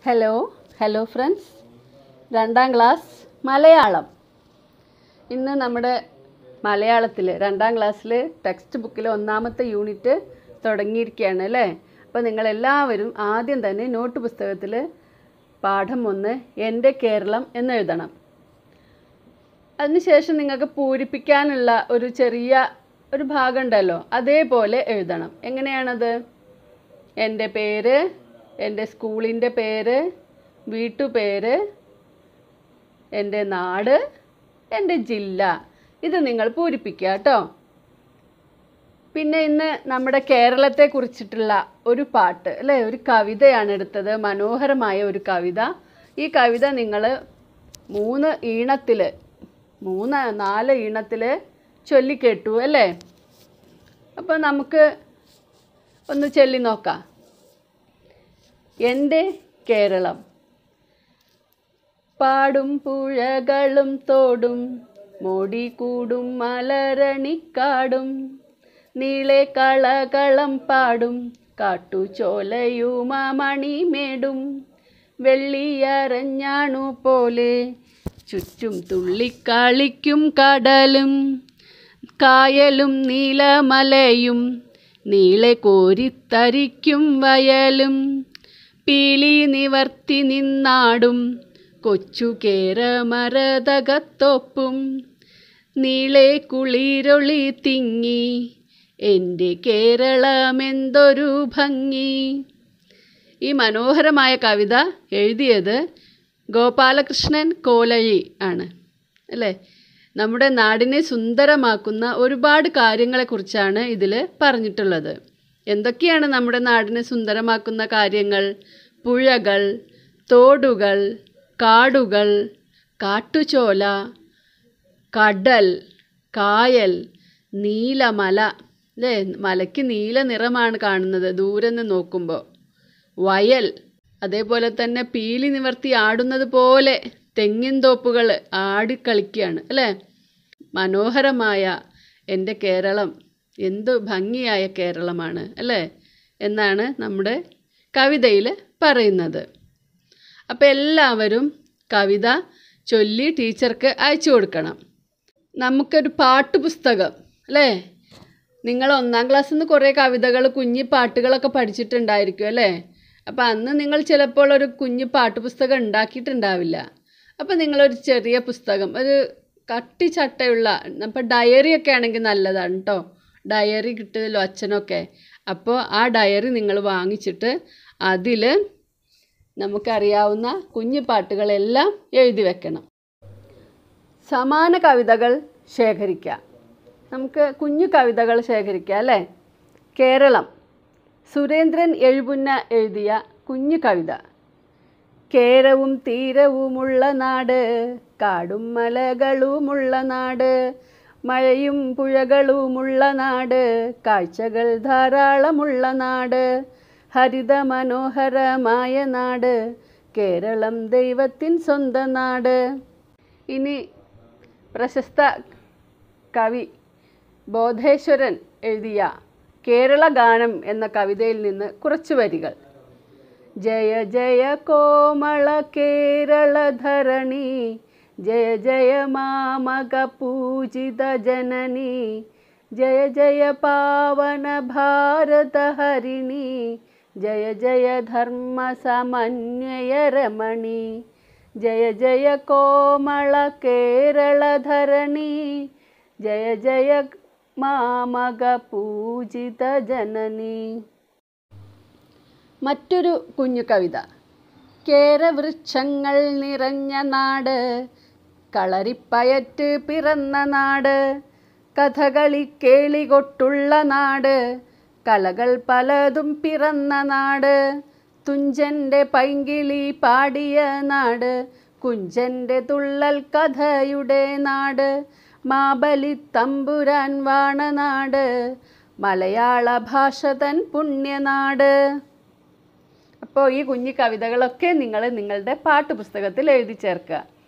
hello hello friends രണ്ടാം class Malayalam ഇന്ന് നമ്മുടെ മലയാളത്തിൽ രണ്ടാം ക്ലാസ്സിൽ ടെക്സ്റ്റ് ബുക്കിൽ ഒന്നാമത്തെ യൂണിറ്റ് തുടങ്ങിയിരിക്കുകയാണ് അല്ലേ അപ്പോൾ നിങ്ങളെല്ലാവരും ആദ്യം തന്നെ നോട്ട് പുസ്തകത്തിൽ പാഠം ഒന്ന് എൻ്റെ കേരളം എന്ന് എഴുതണം അതിനുശേഷം നിങ്ങൾക്ക് പൂരിപ്പിക്കാനുള്ള ഒരു ചെറിയ ഒരു ഭാഗം ഉണ്ടല്ലോ അതേപോലെ എഴുതണം എങ്ങനെയാണത് എൻ്റെ പേര് എൻ്റെ സ്കൂളിൻ്റെ പേര് വീട്ടുപേര് എൻ്റെ നാട് എൻ്റെ ജില്ല ഇത് നിങ്ങൾ പൂരിപ്പിക്കുക കേട്ടോ പിന്നെ ഇന്ന് നമ്മുടെ കേരളത്തെ കുറിച്ചിട്ടുള്ള ഒരു പാട്ട് അല്ലേ ഒരു കവിതയാണ് എടുത്തത് മനോഹരമായ ഒരു കവിത ഈ കവിത നിങ്ങൾ മൂന്ന് ഈണത്തിൽ മൂന്ന് നാല് ഈണത്തിൽ ചൊല്ലിക്കേട്ടു അല്ലേ അപ്പോൾ നമുക്ക് ഒന്ന് ചൊല്ലി നോക്കാം എൻ്റെ കേരളം പാടും പുഴകളും തോടും മോടിക്കൂടും മലരണിക്കാടും നീളെ കളകളം പാടും കാട്ടുചോലയുമണിമേടും വെള്ളിയരഞ്ഞാണു പോലെ ചുറ്റും തുള്ളിക്കളിക്കും കടലും കായലും നീലമലയും നീളെ കോരിത്തരിക്കും വയലും പീലി നിവർത്തി നിന്നാടും കൊച്ചു കേരമരതകത്തൊപ്പും നീളെ കുളിരൊളി തിങ്ങി എൻ്റെ കേരളമെന്തൊരു ഭംഗി ഈ മനോഹരമായ കവിത എഴുതിയത് ഗോപാലകൃഷ്ണൻ കോലഴി ആണ് അല്ലേ നമ്മുടെ നാടിനെ സുന്ദരമാക്കുന്ന ഒരുപാട് കാര്യങ്ങളെക്കുറിച്ചാണ് ഇതിൽ പറഞ്ഞിട്ടുള്ളത് എന്തൊക്കെയാണ് നമ്മുടെ നാടിനെ സുന്ദരമാക്കുന്ന കാര്യങ്ങൾ പുഴകൾ തോടുകൾ കാടുകൾ കാട്ടുചോല കടൽ കായൽ നീലമല അല്ലേ മലയ്ക്ക് നീല നിറമാണ് കാണുന്നത് ദൂരെ നിന്ന് നോക്കുമ്പോൾ വയൽ അതേപോലെ തന്നെ പീലി നിവർത്തി ആടുന്നത് പോലെ തെങ്ങിൻ തോപ്പുകൾ ആടിക്കളിക്കുകയാണ് അല്ലേ മനോഹരമായ എൻ്റെ കേരളം എന്ത് ഭംഗിയായ കേരളമാണ് അല്ലേ എന്നാണ് നമ്മുടെ കവിതയിൽ പറയുന്നത് അപ്പോൾ എല്ലാവരും കവിത ചൊല്ലി ടീച്ചർക്ക് അയച്ചു കൊടുക്കണം നമുക്കൊരു പാട്ടുപുസ്തകം അല്ലേ നിങ്ങൾ ഒന്നാം ക്ലാസ്സിൽ നിന്ന് കുറേ കവിതകൾ കുഞ്ഞി പാട്ടുകളൊക്കെ പഠിച്ചിട്ടുണ്ടായിരിക്കും അല്ലേ അപ്പോൾ അന്ന് നിങ്ങൾ ചിലപ്പോൾ ഒരു കുഞ്ഞു പാട്ടുപുസ്തകം ഉണ്ടാക്കിയിട്ടുണ്ടാവില്ല അപ്പോൾ നിങ്ങളൊരു ചെറിയ പുസ്തകം ഒരു കട്ടി ചട്ടയുള്ള അപ്പോൾ ഡയറി ഒക്കെ ആണെങ്കിൽ നല്ലതാണ് കേട്ടോ ഡയറി കിട്ടുമല്ലോ അച്ഛനൊക്കെ അപ്പോൾ ആ ഡയറി നിങ്ങൾ വാങ്ങിച്ചിട്ട് അതിൽ നമുക്കറിയാവുന്ന കുഞ്ഞു പാട്ടുകളെല്ലാം എഴുതി വെക്കണം സമാന കവിതകൾ ശേഖരിക്കുക നമുക്ക് കുഞ്ഞു കവിതകൾ ശേഖരിക്കാം അല്ലേ കേരളം സുരേന്ദ്രൻ എഴുപുന്ന എഴുതിയ കുഞ്ഞു കവിത കേരവും തീരവുമുള്ള നാട് കാടും മലകളുമുള്ള നാട് മഴയും പുഴകളുമുള്ള നാട് കാഴ്ചകൾ ധാരാളമുള്ള നാട് ഹരിത മനോഹരമായ നാട് കേരളം ദൈവത്തിൻ സ്വന്തം നാട് ഇനി പ്രശസ്ത കവി ബോധേശ്വരൻ എഴുതിയ കേരള ഗാനം എന്ന കവിതയിൽ നിന്ന് കുറച്ച് വരികൾ ജയ ജയ കോമള കേരള ധരണി ജയ ജയ മാമക പൂജിത ജനനി ജയ ജയ പാവന ഭാരത ഹരിണി ജയ ജയ ധർമ്മ സമന്വയ രമണി ജയ ജയ കോമള കേരള ധരണി ജയ ജയ മാമക പൂജിത ജനനി മറ്റൊരു കുഞ്ഞു കവിത കേരവൃക്ഷങ്ങൾ നിറഞ്ഞ നാട് കളറിപ്പയറ്റ് പിറന്ന നാട് കഥകളി കേളികൊട്ടുള്ള നാട് കലകൾ പലതും പിറന്ന നാട് തുഞ്ചൻ്റെ പൈങ്കിളി പാടിയ നാട് കുഞ്ചൻ്റെ തുള്ളൽ കഥയുടെ നാട് മാബലി തമ്പുരാൻ വാണനാട് മലയാള ഭാഷ തൻ പുണ്യനാട് അപ്പോൾ ഈ കുഞ്ഞു കവിതകളൊക്കെ നിങ്ങൾ നിങ്ങളുടെ പാട്ടുപുസ്തകത്തിൽ എഴുതി ചേർക്കുക